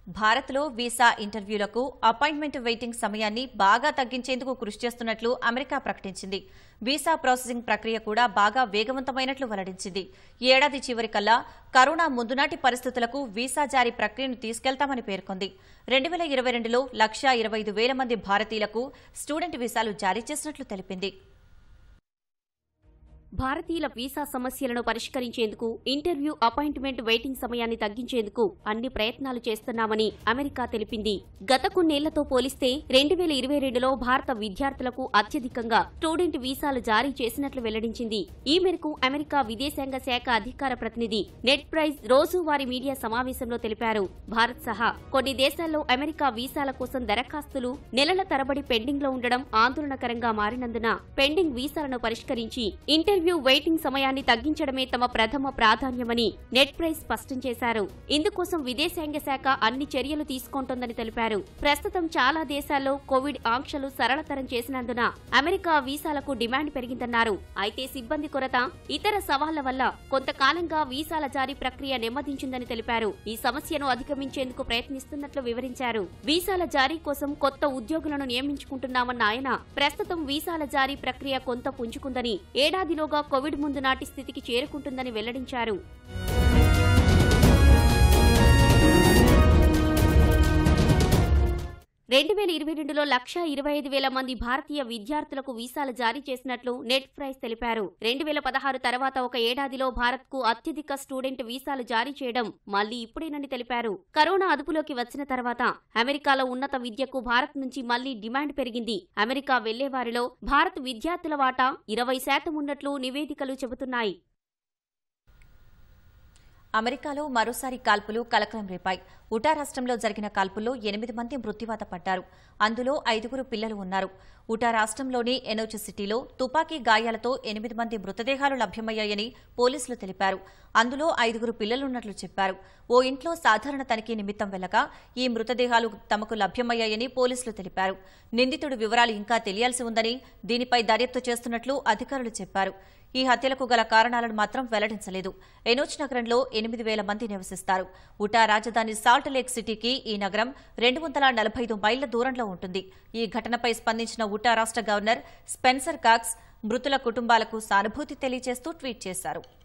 భారత్లో వీసా ఇంటర్వ్యూలకు appointment waiting సమయాన్ని బాగా తగ్గించేందుకు కృషి చేస్తున్నట్లు అమెరికా ప్రకటించింది వీసా ప్రాసెసింగ్ ప్రక్రియ కూడా బాగా వేగవంతమైనట్లు వెల్లడించింది ఈ ఏడాది చివరికల్లా కరోనా ముందునాటి పరిస్థితులకు వీసా జారీ ప్రక్రియను తీసుకెళ్తామని పేర్కొంది రెండు వేల ఇరవై రెండులో లక్షా ఇరవై ఐదు వేల మంది భారతీయులకు స్టూడెంట్ వీసాలు జారీ చేసినట్లు తెలిపింది భారతీయుల వీసా సమస్యలను పరిష్కరించేందుకు ఇంటర్వ్యూ అపాయింట్మెంట్ వెయిటింగ్ సమయాన్ని తగ్గించేందుకు అన్ని ప్రయత్నాలు చేస్తున్నామని అమెరికా తెలిపింది గత కొన్నేళ్లతో పోలిస్తే రెండు వేల ఇరవై రెండులో భారత విద్యార్థులకు అత్యధికంగా స్టూడెంట్ వీసాలు జారీ చేసినట్లు వెల్లడించింది ఈ మేరకు అమెరికా విదేశాంగ శాఖ అధికార ప్రతినిధి నెట్ ప్రైజ్ రోజువారీ మీడియా సమావేశంలో తెలిపారు భారత్ సహా కొన్ని దేశాల్లో అమెరికా వీసాల కోసం దరఖాస్తులు నెలల తరబడి పెండింగ్ లో ఉండడం ఆందోళనకరంగా మారినందున పెండింగ్ వీసాలను పరిష్కరించి ఇంటర్వ్యూ వెయిటింగ్ సమయాన్ని తగ్గించడమే తమ ప్రథమ ప్రాధాన్యమని నెట్ ప్రైస్ స్పష్టం చేశారు ఇందుకోసం విదేశాంగ శాఖ అన్ని చర్యలు తీసుకుంటోందని తెలిపారు ప్రస్తుతం చాలా దేశాల్లో కోవిడ్ ఆంక్షలు సరళతరం చేసినందున అమెరికా వీసాలకు డిమాండ్ పెరిగిందన్నారు అయితే సిబ్బంది కొరత ఇతర సవాళ్ల వల్ల కొంతకాలంగా వీసాల జారీ ప్రక్రియ నెమ్మదించిందని తెలిపారు ఈ సమస్యను అధిగమించేందుకు ప్రయత్నిస్తున్నట్లు వివరించారు వీసాల జారీ కోసం కొత్త ఉద్యోగులను నియమించుకుంటున్నామన్న ఆయన ప్రస్తుతం వీసాల జారీ ప్రక్రియ కొంత పుంజుకుందని ఏడాదిలోగా కోవిడ్ ముందు నాటి స్థితికి చేరుకుంటుందని వెల్లడించారు రెండు వేల ఇరవై రెండులో లక్షా ఇరవై ఐదు వేల మంది భారతీయ విద్యార్థులకు వీసాలు జారీ చేసినట్లు నెట్ ప్రైస్ తెలిపారు రెండు వేల పదహారు తర్వాత ఒక ఏడాదిలో భారత్ కు అత్యధిక స్టూడెంట్ వీసాలు జారీ చేయడం మళ్లీ ఇప్పుడేనని తెలిపారు కరోనా అదుపులోకి వచ్చిన తర్వాత అమెరికాలో ఉన్నత విద్యకు భారత్ నుంచి మళ్లీ డిమాండ్ పెరిగింది అమెరికా వెళ్లే వారిలో భారత్ విద్యార్థుల వాటా ఇరవై శాతం ఉన్నట్లు నివేదికలు చెబుతున్నాయి అమెరికాలో మరోసారి కాల్పులు కలకలం రేపాయి ఉటా రాష్ట్రంలో జరిగిన కాల్పుల్లో ఎనిమిది మంది మృత్యువాత పడ్డారు అందులో ఐదుగురు పిల్లలు ఉన్నారు ఉటా రాష్ట్రంలోని ఎనోచ్ సిటీలో తుపాకీ గాయాలతో ఎనిమిది మంది మృతదేహాలు లభ్యమయ్యాయని పోలీసులు తెలిపారు అందులో ఐదుగురు పిల్లలున్నట్లు చెప్పారు ఓ ఇంట్లో సాధారణ తనిఖీ నిమిత్తం వెళ్లగా ఈ మృతదేహాలు తమకు లభ్యమయ్యాయని పోలీసులు తెలిపారు నిందితుడి వివరాలు ఇంకా తెలియాల్సి ఉందని దీనిపై దర్యాప్తు చేస్తున్నట్లు అధికారులు చెప్పారు ఈ హత్యలకు గల కారణాలను మాత్రం వెల్లడించలేదు ఎనోచ్ నగరంలో ఎనిమిది వేల మంది నివసిస్తారు ఉటా రాజధాని సాల్ట్ లేక్ సిటీకి ఈ నగరం రెండు వందల నలభై ఐదు మైళ్ల దూరంలో ఉంటుంది ఈ ఘటనపై స్పందించిన ఉటా రాష్ట్ర గవర్నర్ స్పెన్సర్ కాక్స్ మృతుల కుటుంబాలకు సానుభూతి తెలియజేస్తూ ట్వీట్ చేశారు